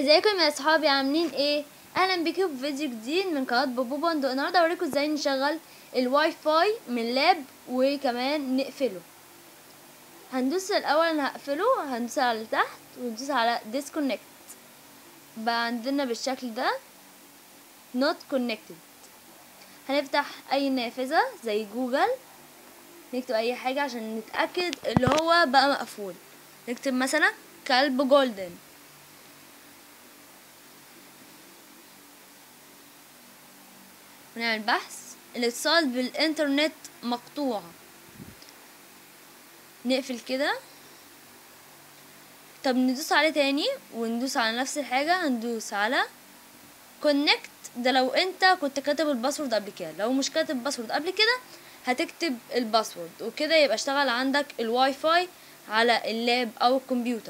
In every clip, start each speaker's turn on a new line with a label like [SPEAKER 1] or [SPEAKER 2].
[SPEAKER 1] ازيكم يا اصحابي عاملين ايه اهلا بيكم في فيديو جديد من قناه بابو باندو النهارده اوريكم ازاي نشغل الواي فاي من لاب وكمان نقفله هندوس الاول انا هقفله هندوس على تحت وندوس على disconnect بقى عندنا بالشكل ده not connected هنفتح اي نافذه زي جوجل نكتب اي حاجه عشان نتاكد اللي هو بقى مقفول نكتب مثلا كلب جولدن ونعمل بحث الاتصال بالانترنت مقطوع نقفل كده طب ندوس عليه تاني وندوس على نفس الحاجة هندوس على كونكت ده لو انت كنت كاتب الباسورد قبل كده لو مش كاتب الباسورد قبل كده هتكتب الباسورد وكده يبقى اشتغل عندك الواي فاي على اللاب او الكمبيوتر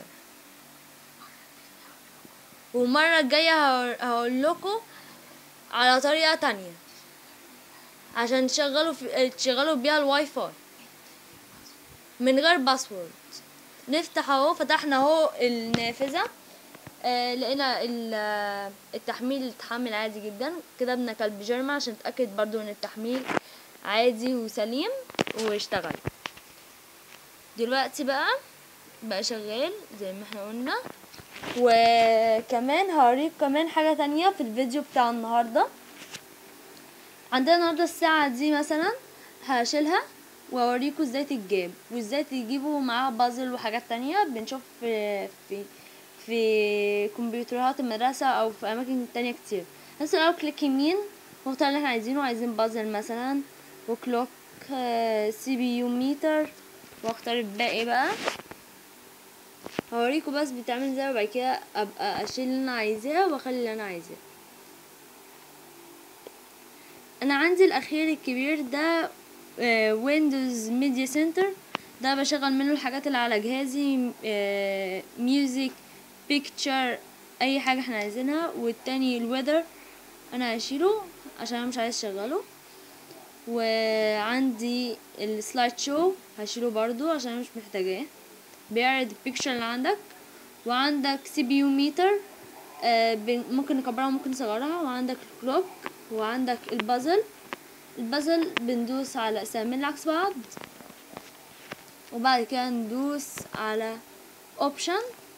[SPEAKER 1] والمرة الجاية هقول لكم على طريقة تانية عشان تشغلوا في... تشغلوا بيها الواي فاي من غير باسورد نفتح اهو فتحنا اهو النافذة آه لقينا التحميل اتحمل عادي جدا كتبنا كلب جيرما عشان نتأكد برضو ان التحميل عادي وسليم واشتغل دلوقتي بقى بقى شغال زي ما احنا قلنا وكمان هوريك كمان حاجة تانية في الفيديو بتاع النهاردة عندنا النهاردة الساعة دي مثلا هشيلها واوريكم ازاي تتجاب وازاي تجيبوا معاها بازل وحاجات تانية بنشوف في في في كمبيوترات المدرسة او في اماكن تانية كتير بس الاول كليك يمين واختار اللي احنا عايزينه عايزين بازل مثلا وكلوك سي بي يو ميتر واختار الباقي بقى هوريكم بس بتعمل ازاي وبعد كده ابقى اشيل اللي انا عايزاه واخلي اللي انا عايزاه انا عندي الاخير الكبير ده ويندوز ميديا سنتر ده بشغل منه الحاجات اللي على جهازي ميوزك بيكتشر اي حاجه احنا عايزينها والتاني الويذر انا هشيله عشان انا مش عايز اشغله وعندي السلايد شو هشيله برضو عشان انا مش محتاجاه بيعرض البيكتشر اللي عندك وعندك سي بي يو ميتر ممكن نكبرها وممكن نصغرها وعندك الكلوك وعندك البازل البازل بندوس على اسامين عكس بعض وبعد كده ندوس على اوبشن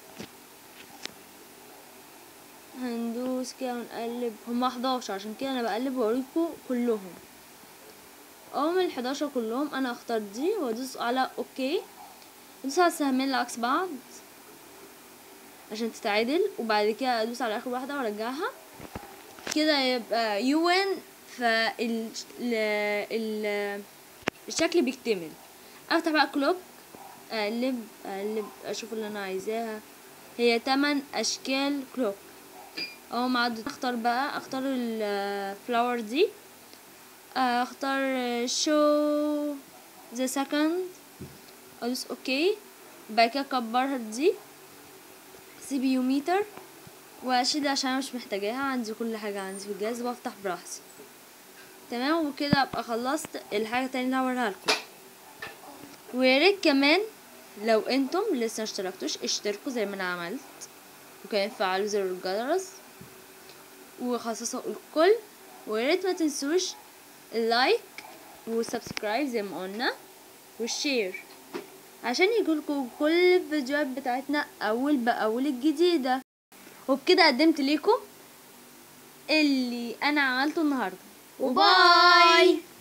[SPEAKER 1] هندوس كده ونقلب هما 11 عشان كده انا بقلب واوريكم كلهم اول من الحداشر كلهم انا اختار دي وادوس على اوكي ادوس على السهمين اللي عكس بعض عشان تتعدل وبعد كده ادوس على اخر واحده وارجعها كده يبقى يون فال ال الشكل بيكتمل افتح بقى كلوك اقلب اقلب اشوف اللي انا عايزاها هي تمن اشكال كلوك اهو معد اختار بقى اختار الفلاور دي اختار شو ذا سكند ادوس اوكي بعد كده اكبرها دي سي بي يو ميتر واشيل عشان انا مش محتاجاها عندي كل حاجه عندي في الجهاز وافتح براحتي تمام وكده ابقى خلصت الحاجه التانية اللي هوريها لكم وياريت كمان لو انتم لسه اشتركتوش اشتركوا زي ما انا عملت وكمان فعلوا زر الجرس وخصصوا الكل وياريت ما تنسوش اللايك والسبسكرايب زي ما قلنا والشير عشان يجيلكوا كل الفيديوهات بتاعتنا اول باول الجديده وبكده قدمت لكم اللي انا عملته النهارده وباي